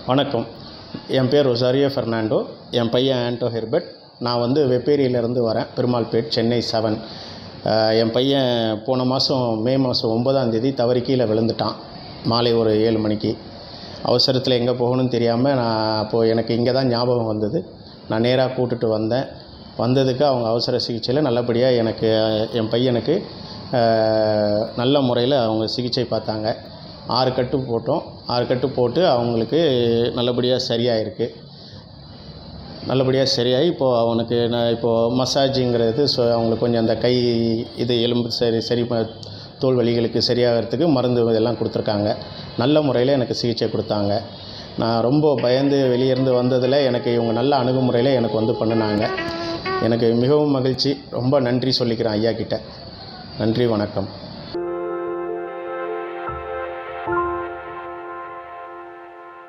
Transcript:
வணக்கம் என் பேர் Rosario Fernando என் பையன் ஆண்டோ ஹெர்பர்ட் நான் வந்து வெப்பேரியிலேருந்து வரேன் பெருமாள்பேட் சென்னை செவன் என் பையன் போன மாதம் மே மாதம் ஒன்பதாம் தேதி தவறி கீழே விழுந்துட்டான் மாலை ஒரு ஏழு மணிக்கு அவசரத்தில் எங்கே போகணும்னு தெரியாமல் நான் அப்போது எனக்கு இங்கே தான் ஞாபகம் வந்தது நான் நேராக கூட்டிட்டு வந்தேன் வந்ததுக்கு அவங்க அவசர சிகிச்சையில் நல்லபடியாக எனக்கு என் பையனுக்கு அஹ், நல்ல முறையில் அவங்க சிகிச்சை பார்த்தாங்க ஆறு கட்டு போட்டோம் ஆறு கட்டு போட்டு அவங்களுக்கு நல்லபடியாக சரியாயிருக்கு நல்லபடியாக சரியாகி இப்போது அவனுக்கு நான் இப்போது மசாஜுங்கிறது ஸோ அவங்களுக்கு கொஞ்சம் அந்த கை இது எலும்பு சரி சரி ப- தோல் வலிகளுக்கு சரியாகிறதுக்கு மருந்து இதெல்லாம் கொடுத்துருக்காங்க நல்ல முறையில் எனக்கு சிகிச்சை கொடுத்தாங்க நான் ரொம்ப பயந்து வெளியேருந்து வந்ததில் எனக்கு இவங்க நல்ல அணுகுமுறையில் எனக்கு வந்து பண்ணினாங்க எனக்கு மிகவும் மகிழ்ச்சி ரொம்ப நன்றி சொல்லிக்கிறேன் ஐயா கிட்ட நன்றி வணக்கம்